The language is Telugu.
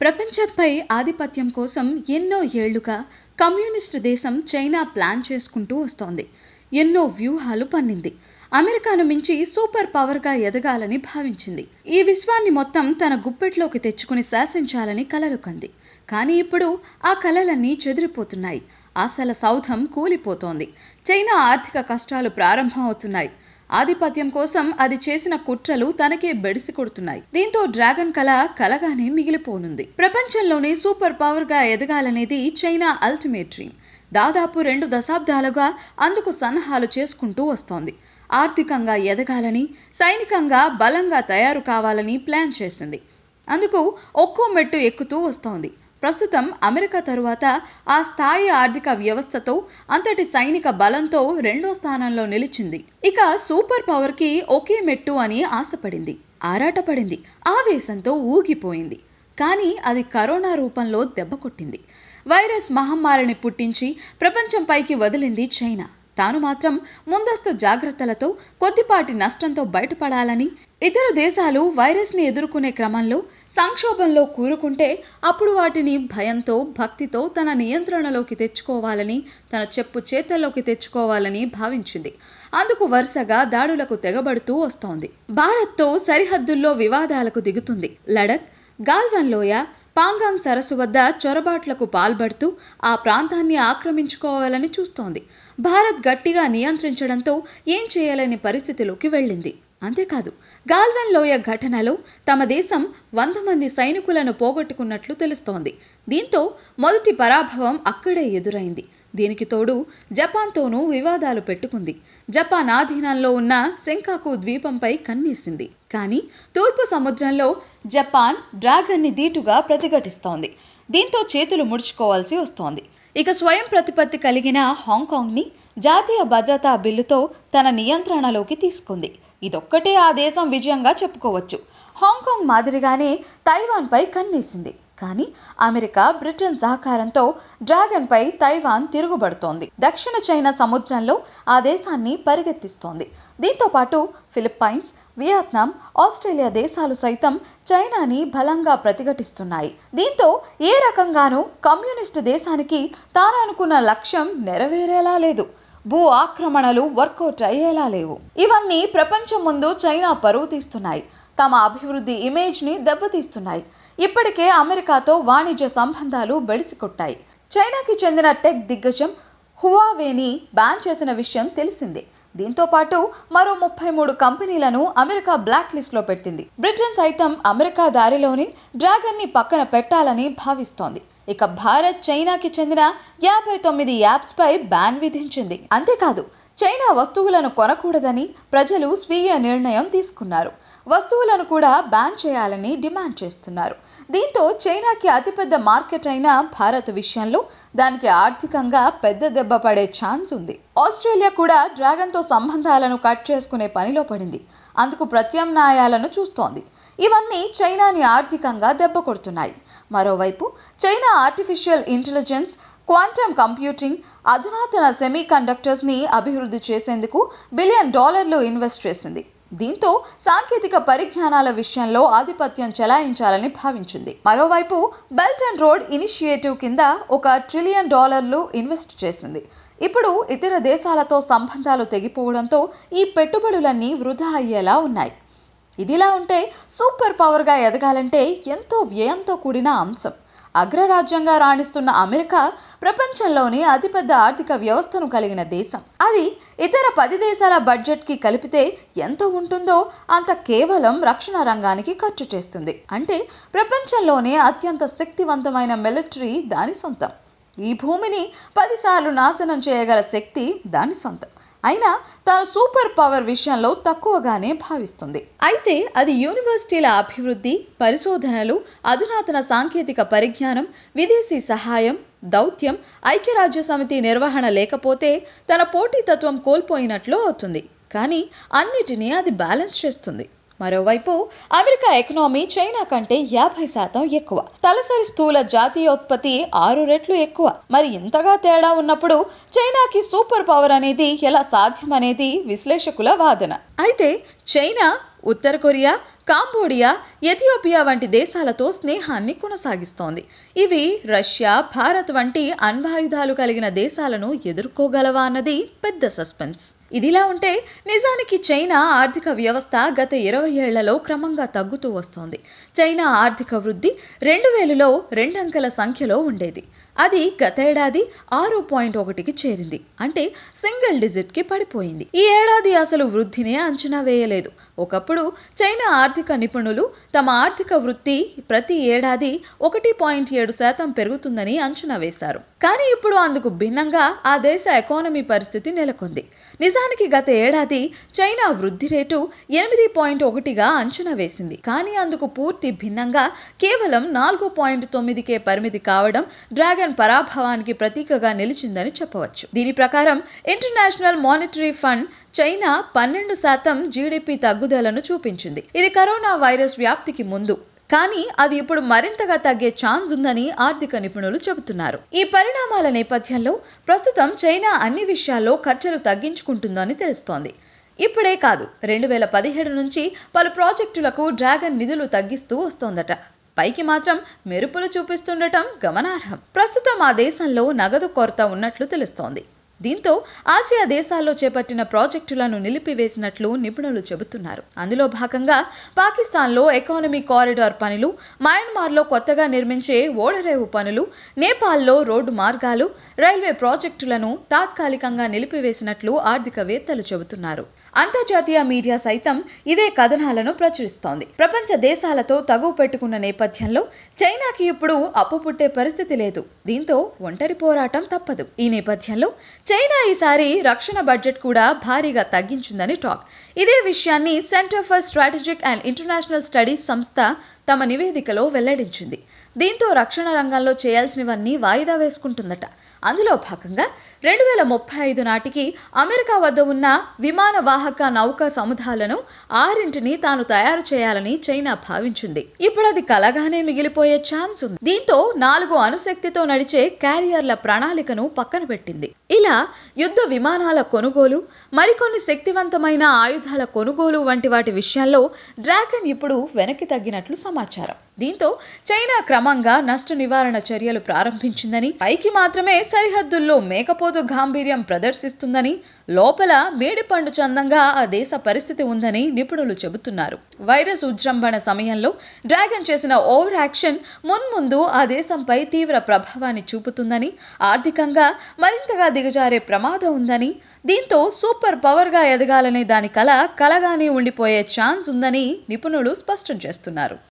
ప్రపంచంపై ఆధిపత్యం కోసం ఎన్నో ఏళ్లుగా కమ్యూనిస్ట్ దేశం చైనా ప్లాన్ చేసుకుంటూ వస్తోంది ఎన్నో వ్యూహాలు పన్నింది అమెరికాను మించి సూపర్ పవర్గా ఎదగాలని భావించింది ఈ విశ్వాన్ని మొత్తం తన గుప్పెట్లోకి తెచ్చుకుని శాసించాలని కలలు కంది కానీ ఇప్పుడు ఆ కలలన్నీ చెదిరిపోతున్నాయి ఆశల సౌధం కూలిపోతోంది చైనా ఆర్థిక కష్టాలు ప్రారంభమవుతున్నాయి ఆధిపత్యం కోసం అది చేసిన కుట్రలు తనకే బెడిసి కొడుతున్నాయి దీంతో డ్రాగన్ కళ కలగానే మిగిలిపోనుంది ప్రపంచంలోనే సూపర్ పవర్ గా ఎదగాలనేది చైనా అల్టిమేట్ డ్రీమ్ దాదాపు రెండు దశాబ్దాలుగా అందుకు సన్నాహాలు చేసుకుంటూ వస్తోంది ఆర్థికంగా ఎదగాలని సైనికంగా బలంగా తయారు కావాలని ప్లాన్ చేసింది అందుకు ఒక్కో మెట్టు ఎక్కుతూ వస్తోంది ప్రస్తుతం అమెరికా తరువాత ఆ స్థాయి ఆర్థిక వ్యవస్థతో అంతటి సైనిక బలంతో రెండో స్థానంలో నిలిచింది ఇక సూపర్ పవర్కి ఒకే మెట్టు అని ఆశపడింది ఆరాటపడింది ఆవేశంతో ఊగిపోయింది కానీ అది కరోనా రూపంలో దెబ్బ కొట్టింది వైరస్ మహమ్మారిని పుట్టించి ప్రపంచంపైకి వదిలింది చైనా తాను మాత్రం ముందస్తు జాగ్రత్తలతో కొద్దిపాటి నష్టంతో బయటపడాలని ఇతర దేశాలు వైరస్ని ఎదుర్కొనే క్రమంలో సంక్షోభంలో కూరుకుంటే అప్పుడు వాటిని భయంతో భక్తితో తన నియంత్రణలోకి తెచ్చుకోవాలని తన చెప్పు చేతల్లోకి తెచ్చుకోవాలని భావించింది అందుకు వరుసగా దాడులకు తెగబడుతూ వస్తోంది భారత్తో సరిహద్దుల్లో వివాదాలకు దిగుతుంది లడక్ గాల్వన్ లోయ పాంగాంగ్ సరస్సు వద్ద చొరబాట్లకు పాల్పడుతూ ఆ ప్రాంతాన్ని ఆక్రమించుకోవాలని చూస్తోంది భారత్ గట్టిగా నియంత్రించడంతో ఏం చేయలేని పరిస్థితిలోకి వెళ్ళింది అంతేకాదు గాల్వెన్ లోయ ఘటనలో తమ దేశం వంద మంది సైనికులను పోగొట్టుకున్నట్లు తెలుస్తోంది దీంతో మొదటి పరాభవం అక్కడే ఎదురైంది దీనికి తోడు జపాన్తోనూ వివాదాలు పెట్టుకుంది జపాన్ ఆధీనంలో ఉన్న సెంకాకు ద్వీపంపై కన్నేసింది కానీ తూర్పు సముద్రంలో జపాన్ డ్రాగన్ని దీటుగా ప్రతిఘటిస్తోంది దీంతో చేతులు ముడుచుకోవాల్సి వస్తోంది ఇక స్వయం ప్రతిపత్తి కలిగిన హాంకాంగ్ని జాతీయ భద్రతా బిల్లుతో తన నియంత్రణలోకి తీసుకుంది ఇదొక్కటే ఆ దేశం విజయంగా చెప్పుకోవచ్చు హాంకాంగ్ మాదిరిగానే తైవాన్పై కన్నేసింది కానీ అమెరికా బ్రిటన్ సహకారంతో డ్రాగన్పై తైవాన్ తిరుగుబడుతోంది దక్షిణ చైనా సముద్రంలో ఆ దేశాన్ని పరిగెత్తిస్తోంది దీంతో పాటు ఫిలిప్పైన్స్ వియత్నాం ఆస్ట్రేలియా దేశాలు సైతం చైనాని బలంగా ప్రతిఘటిస్తున్నాయి దీంతో ఏ రకంగానూ కమ్యూనిస్టు దేశానికి తాను అనుకున్న లక్ష్యం నెరవేరేలా లేదు భూ ఆక్రమణలు వర్కౌట్ అయ్యేలా లేవు ఇవన్నీ ప్రపంచం ముందు చైనా పరువు తీస్తున్నాయి తమ అభివృద్ధి ఇమేజ్ని దెబ్బతీస్తున్నాయి ఇప్పటికే అమెరికాతో వాణిజ్య సంబంధాలు బెడిసికొట్టాయి చైనాకి చెందిన టెక్ దిగ్గజం హువావేని బ్యాన్ చేసిన విషయం తెలిసిందే దీంతో పాటు మరో ముప్పై మూడు కంపెనీలను అమెరికా బ్లాక్ లిస్ట్లో పెట్టింది బ్రిటన్ సైతం అమెరికా దారిలోనే డ్రాగన్ని పక్కన పెట్టాలని భావిస్తోంది ఇక భారత్ చైనాకి చెందిన యాభై తొమ్మిది యాప్స్పై బ్యాన్ విధించింది అంతేకాదు చైనా వస్తువులను కొనకూడదని ప్రజలు స్వీయ నిర్ణయం తీసుకున్నారు వస్తువులను కూడా బ్యాన్ చేయాలని డిమాండ్ చేస్తున్నారు దీంతో చైనాకి అతిపెద్ద మార్కెట్ అయిన భారత్ విషయంలో దానికి ఆర్థికంగా పెద్ద దెబ్బ పడే ఛాన్స్ ఉంది ఆస్ట్రేలియా కూడా డ్రాగన్తో సంబంధాలను కట్ చేసుకునే పనిలో పడింది అందుకు ప్రత్యామ్నాయాలను చూస్తోంది ఇవన్నీ చైనాని ఆర్థికంగా దెబ్బ కొడుతున్నాయి మరోవైపు China artificial intelligence quantum computing అధునాతన సెమీ కండక్టర్స్ని అభివృద్ధి చేసేందుకు బిలియన్ డాలర్లు ఇన్వెస్ట్ చేసింది దీంతో సాంకేతిక పరిజ్ఞానాల విషయంలో ఆధిపత్యం చెలాయించాలని భావించింది మరోవైపు బెల్ట్ అండ్ రోడ్ ఇనిషియేటివ్ కింద ఒక ట్రిలియన్ డాలర్లు ఇన్వెస్ట్ చేసింది ఇప్పుడు ఇతర దేశాలతో సంబంధాలు తెగిపోవడంతో ఈ పెట్టుబడులన్నీ వృధా అయ్యేలా ఉన్నాయి ఇదిలా ఉంటే సూపర్ పవర్గా ఎదగాలంటే ఎంతో వ్యయంతో కూడిన అంశం అగ్రరాజ్యంగా రాణిస్తున్న అమెరికా ప్రపంచంలోనే అతిపెద్ద ఆర్థిక వ్యవస్థను కలిగిన దేశం అది ఇతర పది దేశాల బడ్జెట్కి కలిపితే ఎంత ఉంటుందో అంత కేవలం రక్షణ రంగానికి ఖర్చు చేస్తుంది అంటే ప్రపంచంలోనే అత్యంత శక్తివంతమైన మిలిటరీ దాని సొంతం ఈ భూమిని పదిసార్లు నాశనం చేయగల శక్తి దాని సొంతం అయినా తాను సూపర్ పవర్ విషయంలో తక్కువగానే భావిస్తుంది అయితే అది యూనివర్సిటీల అభివృద్ధి పరిశోధనలు అధునాతన సాంకేతిక పరిజ్ఞానం విదేశీ సహాయం దౌత్యం ఐక్యరాజ్య సమితి నిర్వహణ లేకపోతే తన పోటీతత్వం కోల్పోయినట్లు అవుతుంది కానీ అన్నిటినీ అది బ్యాలెన్స్ చేస్తుంది మరోవైపు అమెరికా ఎకనామీ చైనా కంటే యాభై శాతం ఎక్కువ తలసరి స్థూల జాతీయోత్పత్తి ఆరు రెట్లు ఎక్కువ మరి ఇంతగా తేడా ఉన్నప్పుడు చైనాకి సూపర్ పవర్ అనేది ఎలా సాధ్యమనేది విశ్లేషకుల వాదన అయితే చైనా ఉత్తర కొరియా కాంబోడియా ఎథియోపియా వంటి దేశాలతో స్నేహాన్ని కొనసాగిస్తోంది ఇవి రష్యా భారత్ వంటి అణ్వాయుధాలు కలిగిన దేశాలను ఎదుర్కోగలవా అన్నది పెద్ద సస్పెన్స్ ఇదిలా ఉంటే నిజానికి చైనా ఆర్థిక వ్యవస్థ గత ఇరవై ఏళ్లలో క్రమంగా తగ్గుతూ వస్తోంది చైనా ఆర్థిక వృద్ధి రెండు వేలలో రెండంకెల సంఖ్యలో ఉండేది అది గతేడాది ఆరు పాయింట్ ఒకటికి చేరింది అంటే సింగిల్ డిజిట్కి పడిపోయింది ఈ ఏడాది అసలు వృద్ధినే అంచనా వేయలేదు ఒకప్పుడు చైనా ఆర్థిక నిపుణులు తమ ఆర్థిక వృద్ధి ప్రతి ఏడాది ఒకటి పాయింట్ ఏడు శాతం పెరుగుతుందని అంచనా వేశారు కానీ ఇప్పుడు అందుకు భిన్నంగా ఆ దేశ ఎకానమీ పరిస్థితి నెలకొంది నిజానికి గత ఏడాది చైనా వృద్ధి రేటు ఎనిమిది పాయింట్ ఒకటిగా అంచనా వేసింది కానీ అందుకు పూర్తి భిన్నంగా కేవలం నాలుగు పాయింట్ తొమ్మిదికే పరిమితి కావడం డ్రాగన్ పరాభవానికి ప్రతీకగా నిలిచిందని చెప్పవచ్చు దీని ప్రకారం ఇంటర్నేషనల్ మానిటరీ ఫండ్ చైనా పన్నెండు శాతం జీడిపి తగ్గుదలను చూపించింది ఇది కరోనా వైరస్ వ్యాప్తికి ముందు కానీ అది ఇప్పుడు మరింతగా తగ్గే ఛాన్స్ ఉందని ఆర్థిక నిపుణులు చెబుతున్నారు ఈ పరిణామాల నేపథ్యంలో ప్రస్తుతం చైనా అన్ని విషయాల్లో ఖర్చులు తగ్గించుకుంటుందని తెలుస్తోంది ఇప్పుడే కాదు రెండు వేల పదిహేడు నుంచి పలు ప్రాజెక్టులకు డ్రాగన్ నిధులు తగ్గిస్తూ వస్తోందట పైకి మాత్రం మెరుపులు చూపిస్తుండటం గమనార్హం ప్రస్తుతం ఆ దేశంలో నగదు కొరత ఉన్నట్లు తెలుస్తోంది దీంతో ఆసియా దేశాల్లో చేపట్టిన ప్రాజెక్టులను నిలిపివేసినట్లు నిపుణులు చెబుతున్నారు అందులో భాగంగా పాకిస్తాన్లో ఎకానమీ కారిడార్ పనులు మయన్మార్లో కొత్తగా నిర్మించే ఓడరేవు పనులు నేపాల్లో రోడ్డు మార్గాలు రైల్వే ప్రాజెక్టులను తాత్కాలికంగా నిలిపివేసినట్లు ఆర్థికవేత్తలు చెబుతున్నారు అంతర్జాతీయ మీడియా సైతం ఇదే కథనాలను ప్రచురిస్తోంది ప్రపంచ దేశాలతో తగువ పెట్టుకున్న నేపథ్యంలో చైనాకి ఇప్పుడు అప్పు పుట్టే పరిస్థితి లేదు దీంతో ఒంటరి పోరాటం తప్పదు ఈ నేపథ్యంలో చైనా ఈసారి రక్షణ బడ్జెట్ కూడా భారీగా తగ్గించిందని టాక్ ఇదే విషయాన్ని Center for Strategic and International Studies సంస్థ తమ నివేదికలో వెల్లడించింది దీంతో రక్షణ రంగంలో చేయాల్సినవన్నీ వాయిదా వేసుకుంటుందట అందులో భాగంగా రెండు వేల ముప్పై ఐదు నాటికి అమెరికా వద్ద ఉన్న విమాన వాహక నౌక సముదాలను ఆరింటిని తాను తయారు చేయాలని చైనా భావించింది ఇప్పుడు అది కలగానే మిగిలిపోయే ఛాన్స్ ఉంది దీంతో నాలుగు అణుశక్తితో నడిచే క్యారియర్ల ప్రణాళికను పక్కన పెట్టింది ఇలా యుద్ధ విమానాల కొనుగోలు మరికొన్ని శక్తివంతమైన ఆయుధాల కొనుగోలు వంటి వాటి విషయాల్లో డ్రాగన్ ఇప్పుడు వెనక్కి తగ్గినట్లు సమాచారం దీంతో చైనా క్రమంగా నష్ట నివారణ చర్యలు ప్రారంభించిందని పైకి మాత్రమే సరిహద్దుల్లో మేకపోతు గాంభీర్యం ప్రదర్శిస్తుందని లోపల మేడిపండు చందంగా ఆ దేశ పరిస్థితి ఉందని నిపుణులు చెబుతున్నారు వైరస్ ఉజృంభణ సమయంలో డ్రాగన్ చేసిన ఓవర్ యాక్షన్ మున్ముందు ఆ దేశంపై తీవ్ర ప్రభావాన్ని చూపుతుందని ఆర్థికంగా మరింతగా దిగజారే ప్రమాదం ఉందని దీంతో సూపర్ పవర్గా ఎదగాలనే దాని కల కలగానే ఉండిపోయే ఛాన్స్ ఉందని నిపుణులు స్పష్టం చేస్తున్నారు